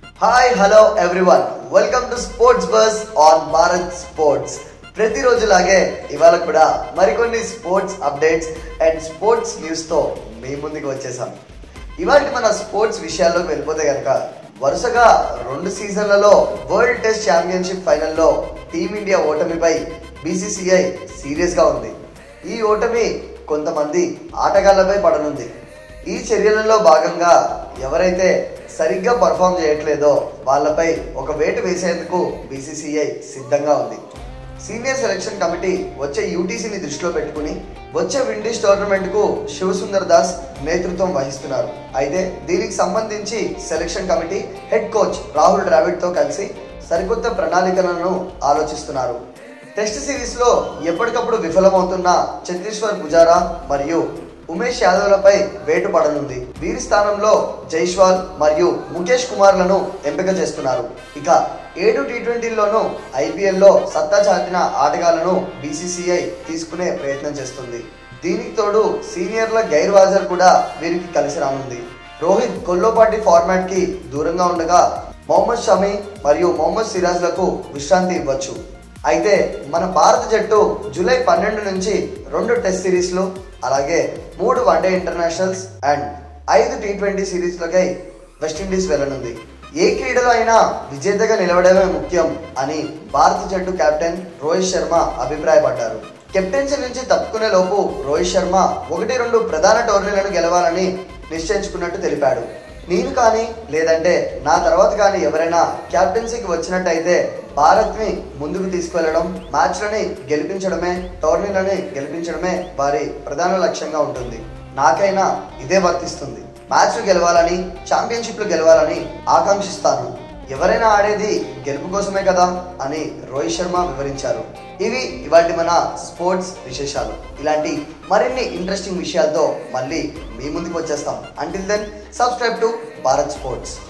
hi hello everyone welcome to sports buzz on Bharat sports ప్రతిరోజులాగే ఇవాళ కూడా మరికొన్ని sports updates and sports news తో మీ ముందుకు వచ్చేసాం ఇవాళ మన స్పోర్ట్స్ విషయాల్లోకి వెళ్ళిపోతే కనుక వరుసగా రెండు సీజన్లలో వరల్డ్ టెస్ట్ ఛాంపియన్షిప్ ఫైనల్లో టీమిండియా ఓటమిపై బీసీసీఐ సీరియస్ గా ఉంది ఈ ఓటమి కొంతమంది ఆటగాళ్లపై పడనుంది ఈ చర్యలలో భాగంగా ఎవరైతే సరిగ్గా పర్ఫామ్ చేయట్లేదో వాళ్ళపై ఒక వేటు వేసేందుకు బీసీసీఐ సిద్ధంగా ఉంది సీనియర్ సెలక్షన్ కమిటీ వచ్చే యూటీసీని దృష్టిలో పెట్టుకుని వచ్చే విండీస్ టోర్నమెంట్ కు శివసుందర్ దాస్ నేతృత్వం వహిస్తున్నారు అయితే దీనికి సంబంధించి selection committee head coach Rahul Dravid తో కలిసి సరికొత్త ప్రణాళికలను ఆలోచిస్తున్నారు టెస్ట్ సిరీస్ లో ఎప్పటికప్పుడు విఫలమవుతున్న చంద్రేశ్వర్ పుజారా మరియు ఉమేష్ యాదవ్లపై వేటు పడనుంది వీరి స్థానంలో జైస్వాల్ మరియు ముఖేష్ కుమార్లను ఎంపిక చేస్తున్నారు ఇక ఏడు టీ ట్వంటీల్లోనూ ఐపీఎల్లో సత్తా చాటిన ఆటగాళ్లను బీసీసీఐ తీసుకునే ప్రయత్నం చేస్తుంది దీనికి తోడు సీనియర్ల గైర్ వాజర్ కూడా వీరికి కలిసి రానుంది రోహిత్ కొల్లోపాటి ఫార్మాట్ కి దూరంగా ఉండగా మొహమ్మద్ షమీ మరియు మొహమ్మద్ సిరాజ్లకు విశ్రాంతి ఇవ్వచ్చు అయితే మన భారత జట్టు జూలై పన్నెండు నుంచి రెండు టెస్ట్ సిరీస్లు అలాగే మూడు వన్డే ఇంటర్నేషనల్స్ అండ్ ఐదు టీ ట్వంటీ సిరీస్లకై వెస్టిండీస్ వెళ్ళనుంది ఏ క్రీడలో అయినా విజేతగా నిలవడమే ముఖ్యం అని భారత జట్టు కెప్టెన్ రోహిత్ శర్మ అభిప్రాయపడ్డారు కెప్టెన్సీ నుంచి తప్పుకునే లోపు రోహిత్ శర్మ ఒకటి రెండు ప్రధాన టోర్నీలను గెలవాలని నిశ్చయించుకున్నట్టు తెలిపాడు నేను కానీ లేదంటే నా తర్వాత కానీ ఎవరైనా కెప్టెన్సీకి వచ్చినట్టయితే భారత్ ని ముందుకు తీసుకెళ్లడం మ్యాచ్లని గెలిపించడమే టోర్నీలని గెలిపించడమే వారి ప్రధాన లక్ష్యంగా ఉంటుంది నాకైనా ఇదే వర్తిస్తుంది మ్యాచ్లు గెలవాలని ఛాంపియన్షిప్లు గెలవాలని ఆకాంక్షిస్తాను ఎవరైనా ఆడేది గెలుపు కోసమే కదా అని రోహిత్ శర్మ వివరించారు ఇవి ఇవాటి మన స్పోర్ట్స్ విశేషాలు ఇలాంటి మరిన్ని ఇంట్రెస్టింగ్ విషయాలతో మళ్ళీ మీ ముందుకు వచ్చేస్తాం until then subscribe to Bharat sports